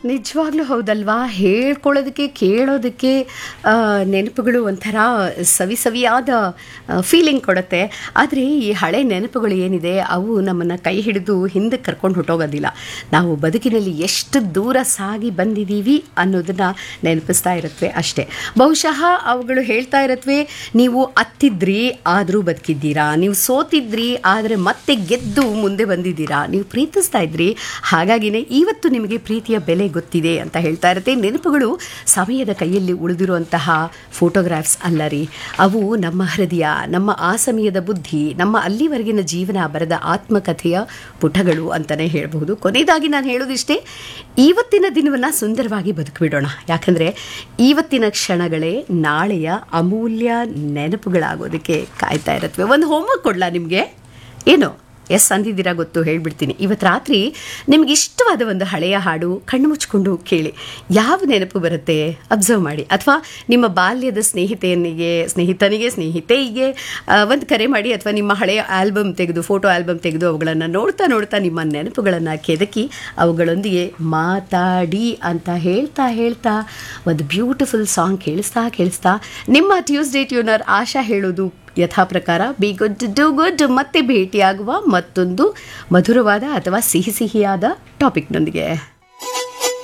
ನಿಜವಾಗ್ಲೂ ಹೌದಲ್ವಾ ಹೇಳ್ಕೊಳ್ಳೋದಕ್ಕೆ ಕೇಳೋದಕ್ಕೆ ಆ, ನೆನಪುಗಳು ಒಂಥರ ಸವಿ ಸವಿಯಾದ ಫೀಲಿಂಗ್ ಕೊಡುತ್ತೆ ಆದರೆ ಈ ಹಳೆ ನೆನಪುಗಳು ಏನಿದೆ ಅವು ನಮ್ಮನ್ನು ಕೈ ಹಿಡಿದು ಹಿಂದಕ್ಕೆ ಕರ್ಕೊಂಡು ಹೊಟ್ಟೋಗೋದಿಲ್ಲ ನಾವು ಬದುಕಿನಲ್ಲಿ ಎಷ್ಟು ದೂರ ಸಾಗಿ ಬಂದಿದ್ದೀವಿ ಅನ್ನೋದನ್ನು ನೆನಪಿಸ್ತಾ ಇರುತ್ತವೆ ಅಷ್ಟೇ ಬಹುಶಃ ಅವುಗಳು ಹೇಳ್ತಾ ಇರತ್ವೆ ನೀವು ಅತ್ತಿದ್ರಿ ಆದರೂ ಬದುಕಿದ್ದೀರಾ ನೀವು ಸೋತಿದ್ರಿ ಆದರೆ ಮತ್ತೆ ಗೆದ್ದು ಮುಂದೆ ಬಂದಿದ್ದೀರಾ ನೀವು ಪ್ರೀತಿಸ್ತಾ ಇದ್ರಿ ಹಾಗಾಗಿನೇ ಇವತ್ತು ನಿಮಗೆ ಪ್ರೀತಿಯ ಬೆಲೆ ಗೊತ್ತಿದೆ ಅಂತ ಹೇಳ್ತಾ ಇರುತ್ತೆ ನೆನಪುಗಳು ಸಮಯದ ಕೈಯಲ್ಲಿ ಉಳಿದಿರುವಂತಹ ಫೋಟೋಗ್ರಾಫ್ಸ್ ಅಲ್ಲ ರೀ ಅವು ನಮ್ಮ ಹೃದಯ ನಮ್ಮ ಆ ಸಮಯದ ಬುದ್ಧಿ ನಮ್ಮ ಅಲ್ಲಿವರೆಗಿನ ಜೀವನ ಬರೆದ ಆತ್ಮಕಥೆಯ ಪುಟಗಳು ಅಂತಲೇ ಹೇಳಬಹುದು ಕೊನೆಯದಾಗಿ ನಾನು ಹೇಳೋದಿಷ್ಟೇ ಇವತ್ತಿನ ದಿನವನ್ನು ಸುಂದರವಾಗಿ ಬದುಕಿಬಿಡೋಣ ಯಾಕಂದರೆ ಇವತ್ತಿನ ಕ್ಷಣಗಳೇ ನಾಳೆಯ ಅಮೂಲ್ಯ ನೆನಪುಗಳಾಗೋದಕ್ಕೆ ಕಾಯ್ತಾ ಇರತ್ವೆ ಒಂದು ಹೋಮ್ವರ್ಕ್ ಕೊಡ್ಲಾ ನಿಮಗೆ ಏನು ಎಸ್ ಅಂದಿದ್ದೀರಾ ಗೊತ್ತು ಹೇಳ್ಬಿಡ್ತೀನಿ ಇವತ್ತು ರಾತ್ರಿ ನಿಮ್ಗೆ ಇಷ್ಟವಾದ ಒಂದು ಹಳೆಯ ಹಾಡು ಕಣ್ಣು ಮುಚ್ಕೊಂಡು ಕೇಳಿ ಯಾವ ನೆನಪು ಬರುತ್ತೆ ಅಬ್ಸರ್ವ್ ಮಾಡಿ ಅಥವಾ ನಿಮ್ಮ ಬಾಲ್ಯದ ಸ್ನೇಹಿತೆಯನಿಗೆ ಸ್ನೇಹಿತನಿಗೆ ಸ್ನೇಹಿತೆಗೆ ಆ, ಒಂದು ಕರೆ ಮಾಡಿ ಅಥವಾ ನಿಮ್ಮ ಹಳೆಯ ಆಲ್ಬಮ್ ತೆಗೆದು ಫೋಟೋ ಆಲ್ಬಮ್ ತೆಗೆದು ಅವುಗಳನ್ನು ನೋಡ್ತಾ ನೋಡ್ತಾ ನಿಮ್ಮ ನೆನಪುಗಳನ್ನು ಕೆದಕಿ ಅವುಗಳೊಂದಿಗೆ ಮಾತಾಡಿ ಅಂತ ಹೇಳ್ತಾ ಹೇಳ್ತಾ ಒಂದು ಬ್ಯೂಟಿಫುಲ್ ಸಾಂಗ್ ಕೇಳಿಸ್ತಾ ಕೇಳಿಸ್ತಾ ನಿಮ್ಮ ಟ್ಯೂಸ್ಡೇ ಟ್ಯೂನರ್ ಆಶಾ ಹೇಳೋದು ಯಥಾ ಪ್ರಕಾರ ಬಿ ಗುಡ್ ಡೂ ಗುಡ್ ಮತ್ತೆ ಭೇಟಿಯಾಗುವ ಮತ್ತೊಂದು ಮಧುರವಾದ ಅಥವಾ ಸಿಹಿ ಸಿಹಿಯಾದ ಟಾಪಿಕ್ನೊಂದಿಗೆ